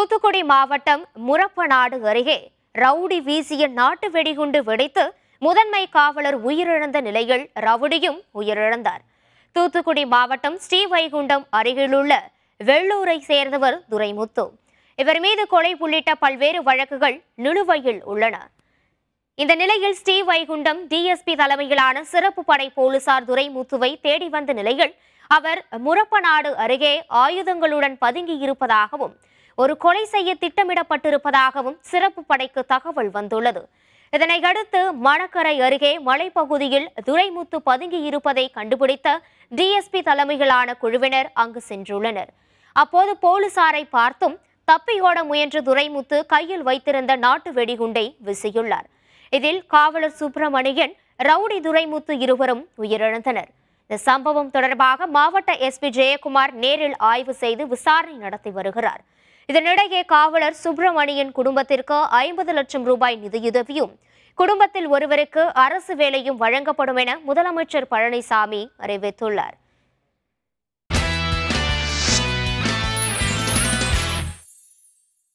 தூத்துக்குடி மாவட்டம் முரப்பநாடு அருகே ரவுடி வீசிய நாட்டு வெடிகுண்டு வெடித்து முதன்மை காவலர் உயிரிழந்த நிலையில் ரவுடியும் உயிரிழந்தார் தூத்துக்குடி மாவட்டம் ஸ்ரீவைகுண்டம் அருகிலுள்ள வெள்ளூரை சேர்ந்தவர் துரைமுத்து இவர் மீது கொலை உள்ளிட்ட பல்வேறு வழக்குகள் நிலுவையில் உள்ளன இந்த நிலையில் ஸ்ரீவைகுண்டம் டிஎஸ்பி தலைமையிலான சிறப்பு படை போலீசார் துரைமுத்துவை தேடி வந்த நிலையில் அவர் முரப்பநாடு அருகே ஆயுதங்களுடன் பதுங்கி இருப்பதாகவும் ஒரு கொலை செய்ய திட்டமிடப்பட்டிருப்பதாகவும் சிறப்பு படைக்கு தகவல் வந்துள்ளது இதனையடுத்து மணக்கரை அருகே மலைப்பகுதியில் துரைமுத்து பதுங்கி இருப்பதை கண்டுபிடித்த டிஎஸ்பி தலைமையிலான குழுவினர் அங்கு சென்றுள்ளனர் அப்போது போலீசாரை பார்த்தும் தப்பியோட முயன்ற துரைமுத்து கையில் வைத்திருந்த நாட்டு வெடிகுண்டை வீசியுள்ளார் இதில் காவலர் சுப்பிரமணியன் ரவுடி துரைமுத்து இருவரும் உயிரிழந்தனர் இந்த சம்பவம் தொடர்பாக மாவட்ட எஸ்பி ஜெயக்குமார் நேரில் ஆய்வு செய்து விசாரணை நடத்தி வருகிறார் இதனிடையே காவலர் சுப்பிரமணியன் குடும்பத்திற்கு ஐம்பது லட்சம் ரூபாய் நிதியுதவியும் குடும்பத்தில் ஒருவருக்கு அரசு வேலையும் வழங்கப்படும் என முதலமைச்சர் பழனிசாமி அறிவித்துள்ளார்